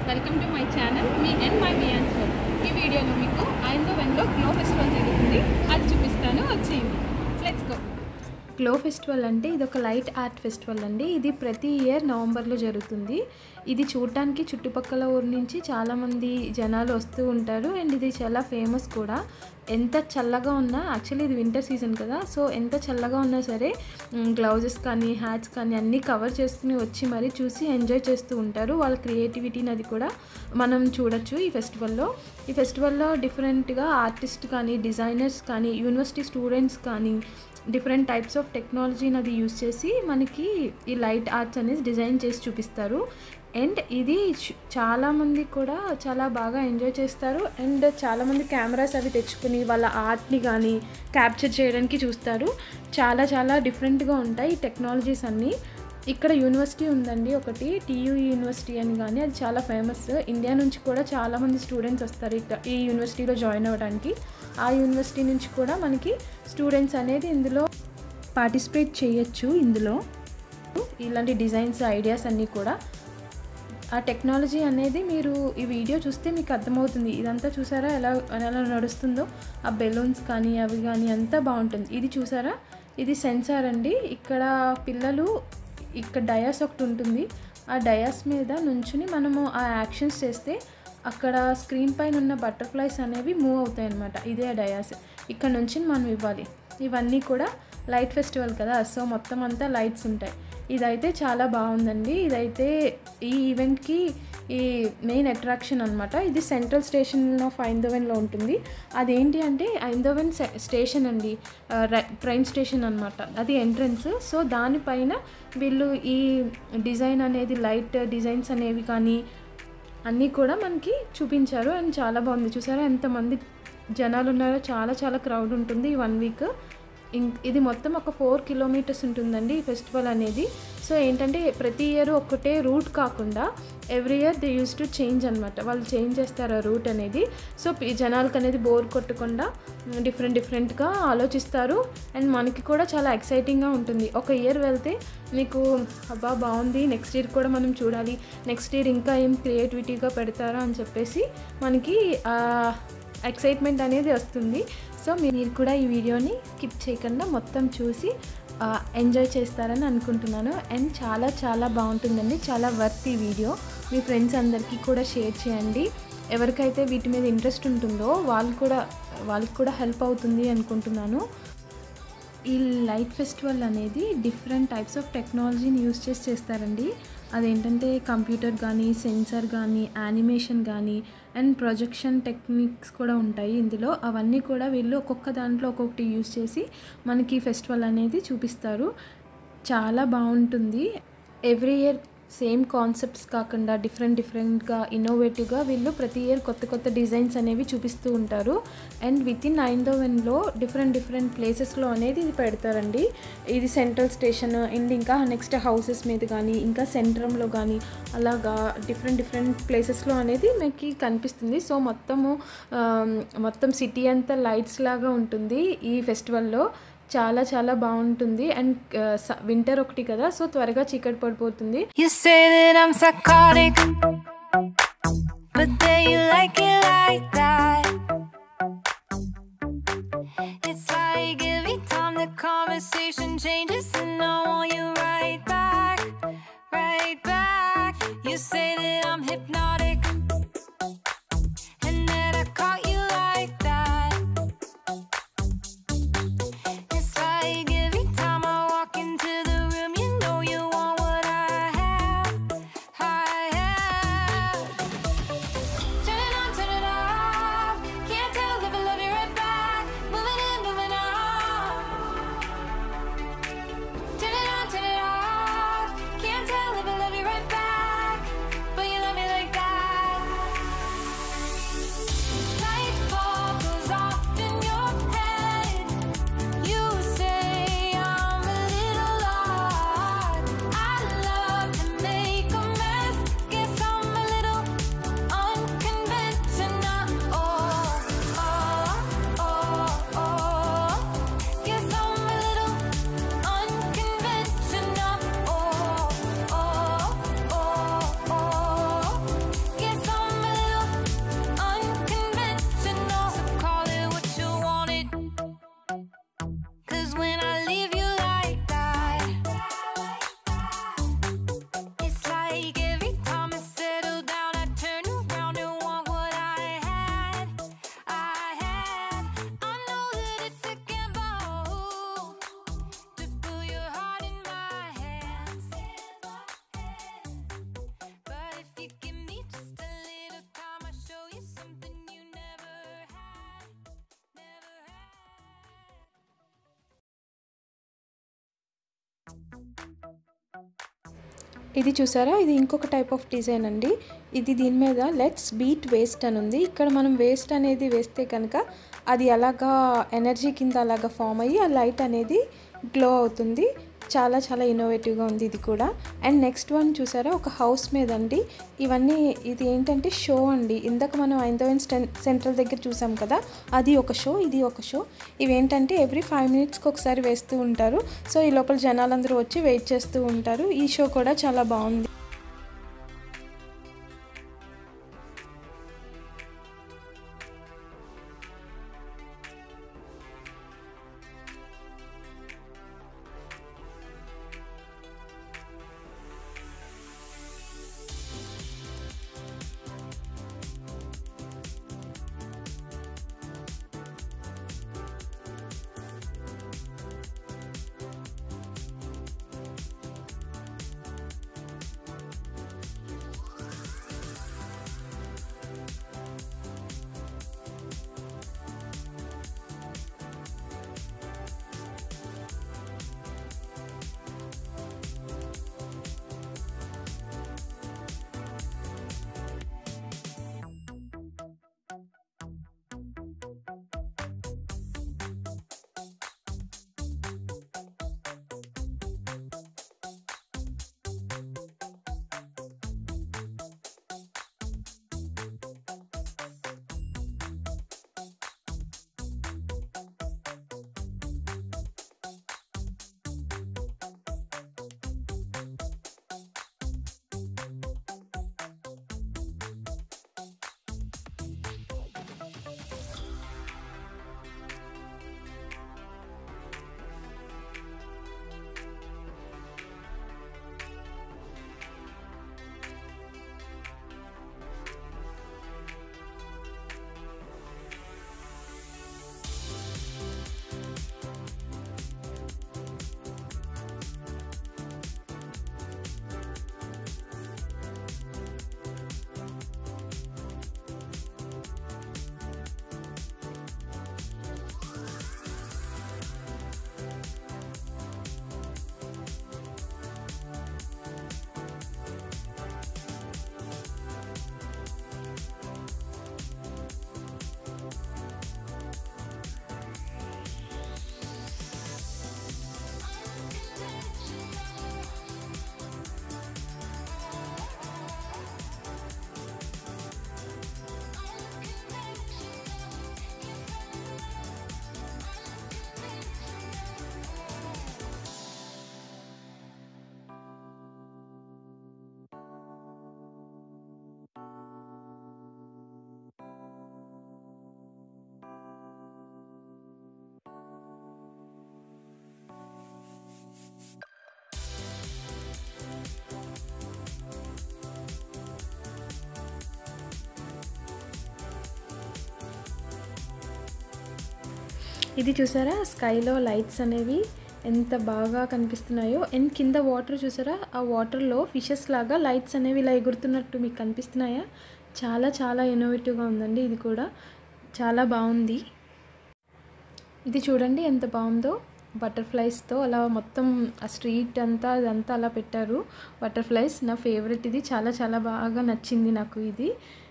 Welcome to my channel మీ and my బియాన్స్ world ఈ వీడియోలో మీకు ఐందోవెన్లో గ్లో ఫెస్టివల్ జరుగుతుంది అది చూపిస్తాను వచ్చేయండి లెట్స్ గో గ్లో ఫెస్టివల్ అంటే ఇది ఒక లైట్ ఆర్ట్ ఫెస్టివల్ అండి ఇది ప్రతి ఇయర్ నవంబర్లో జరుగుతుంది ఇది చూడటానికి చుట్టుపక్కల ఊరు నుంచి చాలామంది జనాలు వస్తూ ఉంటారు అండ్ ఇది చాలా ఫేమస్ కూడా ఎంత చల్లగా ఉన్నా యాక్చువల్లీ ఇది వింటర్ సీజన్ కదా సో ఎంత చల్లగా ఉన్నా సరే గ్లౌజెస్ కానీ హ్యాట్స్ కానీ అన్నీ కవర్ చేసుకుని వచ్చి మరీ చూసి ఎంజాయ్ చేస్తూ ఉంటారు వాళ్ళ క్రియేటివిటీని అది కూడా మనం చూడొచ్చు ఈ ఫెస్టివల్లో ఈ ఫెస్టివల్లో డిఫరెంట్గా ఆర్టిస్ట్ కానీ డిజైనర్స్ కానీ యూనివర్సిటీ స్టూడెంట్స్ కానీ డిఫరెంట్ టైప్స్ ఆఫ్ టెక్నాలజీని అది యూస్ చేసి మనకి ఈ లైట్ ఆర్ట్స్ అనేది డిజైన్ చేసి చూపిస్తారు అండ్ ఇది చ- చాలామంది కూడా చాలా బాగా ఎంజాయ్ చేస్తారు అండ్ చాలామంది కెమెరాస్ అవి తెచ్చుకుని వాళ్ళ ఆర్ట్ని కానీ క్యాప్చర్ చేయడానికి చూస్తారు చాలా చాలా డిఫరెంట్గా ఉంటాయి ఈ టెక్నాలజీస్ అన్నీ ఇక్కడ యూనివర్సిటీ ఉందండి ఒకటి టీయూ యూనివర్సిటీ అని కానీ అది చాలా ఫేమస్ ఇండియా నుంచి కూడా చాలామంది స్టూడెంట్స్ వస్తారు ఇక్కడ ఈ యూనివర్సిటీలో జాయిన్ అవ్వడానికి ఆ యూనివర్సిటీ నుంచి కూడా మనకి స్టూడెంట్స్ అనేది ఇందులో పార్టిసిపేట్ చేయొచ్చు ఇందులో ఇలాంటి డిజైన్స్ ఐడియాస్ అన్నీ కూడా ఆ టెక్నాలజీ అనేది మీరు ఈ వీడియో చూస్తే మీకు అర్థమవుతుంది ఇదంతా చూసారా ఎలా ఎలా నడుస్తుందో ఆ బెలూన్స్ కానీ అవి కానీ అంతా బాగుంటుంది ఇది చూసారా ఇది సెన్సార్ అండి ఇక్కడ పిల్లలు ఇక్కడ డయాస్ ఒకటి ఉంటుంది ఆ డయాస్ మీద నుంచుని మనము ఆ యాక్షన్స్ చేస్తే అక్కడ స్క్రీన్ పైన ఉన్న బటర్ఫ్లైస్ అనేవి మూవ్ అవుతాయి అన్నమాట ఇదే ఆ డయాస్ ఇక్కడ నుంచి మనం ఇవ్వాలి ఇవన్నీ కూడా లైట్ ఫెస్టివల్ కదా సో మొత్తం అంతా లైట్స్ ఉంటాయి ఇదైతే చాలా బాగుందండి ఇదైతే ఈ ఈవెంట్కి ఈ మెయిన్ అట్రాక్షన్ అనమాట ఇది సెంట్రల్ స్టేషన్ ఆఫ్ ఐందోవెన్లో ఉంటుంది అదేంటి అంటే ఐందోవెన్ సె- స్టేషన్ అండి ఆ, రై- ట్రైన్ స్టేషన్ అనమాట అది ఎంట్రన్స్ సో దానిపైన వీళ్ళు ఈ డిజైన్ అనేది లైట్ డిజైన్స్ అనేవి కానీ అన్నీ కూడా మనకి చూపించారు అండ్ చాలా బాగుంది చూసారా ఎంతమంది జనాలు ఉన్నారో చాలా చాలా క్రౌడ్ ఉంటుంది ఈ వన్ వీక్ ఇం- ఇది మొత్తం ఒక ఫోర్ కిలోమీటర్స్ ఉంటుందండి ఈ ఫెస్టివల్ అనేది సో ఏంటంటే ప్రతి ఇయర్ ఒకటే రూట్ కాకుండా every year they use to change అనమాట వాళ్ళు చేంజ్ చేస్తారు ఆ రూట్ అనేది సో పి- జనాలకు అనేది బోర్ కొట్టకుండా డిఫరెంట్ డిఫరెంట్గా ఆలోచిస్తారు అండ్ మనకి కూడా చాలా ఎక్సైటింగ్గా ఉంటుంది ఒక ఇయర్ వెళ్తే మీకు అబ్బా బాగుంది నెక్స్ట్ ఇయర్ కూడా మనం చూడాలి నెక్స్ట్ ఇయర్ ఇంకా ఏం క్రియేటివిటీగా పెడతారా అని చెప్పేసి మనకి ఎక్సైట్మెంట్ అనేది వస్తుంది సో మీరు కూడా ఈ వీడియోని స్కిప్ చేయకుండా మొత్తం చూసి ఎంజాయ్ చేస్తారని అనుకుంటున్నాను అండ్ చాలా చాలా బాగుంటుందండి చాలా వర్త్ ఈ వీడియో మీ ఫ్రెండ్స్ అందరికీ కూడా షేర్ చేయండి ఎవరికైతే వీటి మీద ఇంట్రెస్ట్ ఉంటుందో వాళ్ళు కూడా వాళ్ళకి కూడా హెల్ప్ అవుతుంది అనుకుంటున్నాను ఈ లైట్ ఫెస్టివల్ అనేది డిఫరెంట్ టైప్స్ ఆఫ్ టెక్నాలజీని యూస్ చేసి చేస్తారండి అదేంటంటే కంప్యూటర్ కానీ సెన్సార్ కానీ యానిమేషన్ కానీ అండ్ ప్రొజెక్షన్ టెక్నిక్స్ కూడా ఉంటాయి ఇందులో అవన్నీ కూడా వీళ్ళు ఒక్కొక్క దాంట్లో ఒక్కొక్కటి యూస్ చేసి మనకి ఫెస్టివల్ అనేది చూపిస్తారు చాలా బాగుంటుంది ఎవ్రీ ఇయర్ సేమ్ కాన్సెప్ట్స్ కాకుండా డిఫరెంట్ డిఫరెంట్గా ఇన్నోవేటివ్గా వీళ్ళు ప్రతి ఇయర్ కొత్త కొత్త డిజైన్స్ అనేవి చూపిస్తూ ఉంటారు అండ్ విత్ ఇన్ ఐందోవెన్లో డిఫరెంట్ డిఫరెంట్ ప్లేసెస్లో అనేది ఇది పెడతారండి ఇది సెంట్రల్ స్టేషన్ అండ్ ఇంకా నెక్స్ట్ హౌసెస్ మీద కానీ ఇంకా సెంట్రంలో కానీ అలాగా డిఫరెంట్ డిఫరెంట్ ప్లేసెస్లో అనేది మీకు కనిపిస్తుంది సో మొత్తము ఆమ్, మొత్తం సిటీ అంతా లైట్స్ లాగా ఉంటుంది ఈ ఫెస్టివల్లో చాలా చాలా బాగుంటుంది అండ్ వింటర్ ఒకటి కదా సో త్వరగా చీకటి పడిపోతుంది You say that I'm psychotic, but then you like it like that. It's like every time the conversation changes, and I want you right back, right back. You say that I'm hypnotic, and that I caught you like that. It's like every time I walk into the room, you know you want what I have. I have. Turn it on, turn it on. ఇది చూసారా ఇది ఇంకొక type of design అండి ఇది దీని మీద let's beat waste అని ఉంది ఇక్కడ మనం వేస్ట్ అనేది వేస్తే కనుక అది అలాగా ఎనర్జీ కింద అలాగా ఫామ్ అయ్యి ఆ లైట్ అనేది గ్లో అవుతుంది చాలా చాలా ఇన్నోవేటివ్గా ఉంది ఇది కూడా అండ్ నెక్స్ట్ వన్ చూసారా ఒక హౌస్ మీద అండి ఇవన్నీ ఇది ఏంటంటే షో అండి ఇందాక మనం ఐందవన్ సెంట్రల్ దగ్గర చూసాం కదా అది ఒక షో ఇది ఒక షో ఇవేంటంటే ఎవ్రీ ఫైవ్ మినిట్స్కి ఒకసారి వేస్తూ ఉంటారు సో ఈ లోపల జనాలందరూ వచ్చి వెయిట్ చేస్తూ ఉంటారు ఈ షో కూడా చాలా బాగుంది ఇది చూసారా స్కైలో లైట్స్ అనేవి ఎంత బాగా కనిపిస్తున్నాయో అండ్ కింద వాటర్ చూసారా ఆ వాటర్లో ఫిషెస్ లాగా లైట్స్ అనేవి ఇలా ఎగురుతున్నట్టు మీకు కనిపిస్తున్నాయా చాలా చాలా ఇన్నోవేటివ్గా ఉందండి ఇది కూడా చాలా బాగుంది ఇది చూడండి ఎంత బాగుందో బటర్ఫ్లైస్తో అలా మొత్తం ఆ స్ట్రీట్ అంతా అదంతా అలా పెట్టారు బటర్ఫ్లైస్ నా ఫేవరెట్ ఇది చాలా చాలా బాగా నచ్చింది నాకు ఇది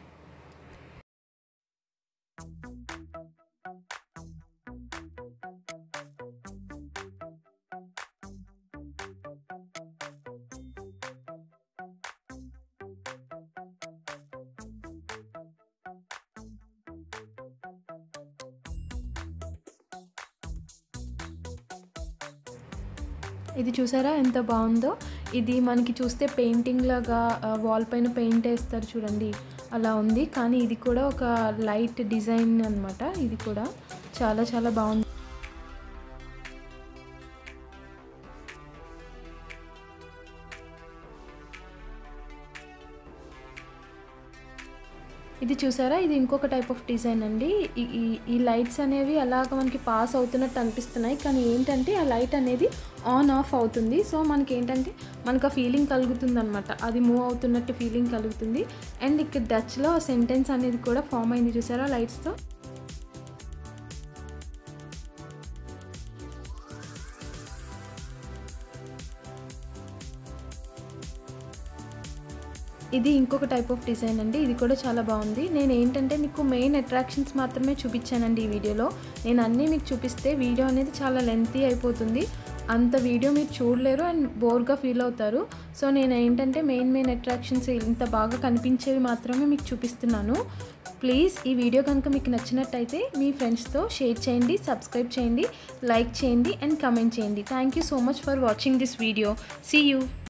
ఇది చూసారా ఎంత బాగుందో ఇది మనకి చూస్తే పెయింటింగ్ లాగా వాల్ పైన పెయింట్ వేస్తారు చూడండి అలా ఉంది కానీ ఇది కూడా ఒక లైట్ డిజైన్ అనమాట ఇది కూడా చాలా చాలా బాగుంది ఇది చూసారా ఇది ఇంకొక టైప్ ఆఫ్ డిజైన్ అండి ఈ- ఈ ఈ లైట్స్ అనేవి అలాగ మనకి పాస్ అవుతున్నట్టు అనిపిస్తున్నాయి కానీ ఏంటంటే ఆ లైట్ అనేది ఆన్ ఆఫ్ అవుతుంది సో మనకి ఏంటంటే మనకు ఆ ఫీలింగ్ కలుగుతుంది అనమాట అది మూవ్ అవుతున్నట్టు ఫీలింగ్ కలుగుతుంది అండ్ ఇక్కడ డచ్లో సెంటెన్స్ అనేది కూడా ఫామ్ అయింది చూసారా లైట్స్తో ఇది ఇంకొక టైప్ ఆఫ్ డిజైన్ అండి ఇది కూడా చాలా బాగుంది నేను ఏంటంటే మీకు మెయిన్ అట్రాక్షన్స్ మాత్రమే చూపించానండి ఈ వీడియోలో నేను అన్నీ మీకు చూపిస్తే వీడియో అనేది చాలా లెంతీ అయిపోతుంది అంత వీడియో మీరు చూడలేరు అండ్ బోర్గా ఫీల్ అవుతారు సో నేను ఏంటంటే మెయిన్ మెయిన్ అట్రాక్షన్స్ ఇంత బాగా కనిపించేవి మాత్రమే మీకు చూపిస్తున్నాను ప్లీజ్ ఈ వీడియో కనుక మీకు నచ్చినట్టయితే మీ ఫ్రెండ్స్తో షేర్ చేయండి సబ్స్క్రైబ్ చేయండి లైక్ చేయండి అండ్ కమెంట్ చేయండి thank you so much for watching this video see you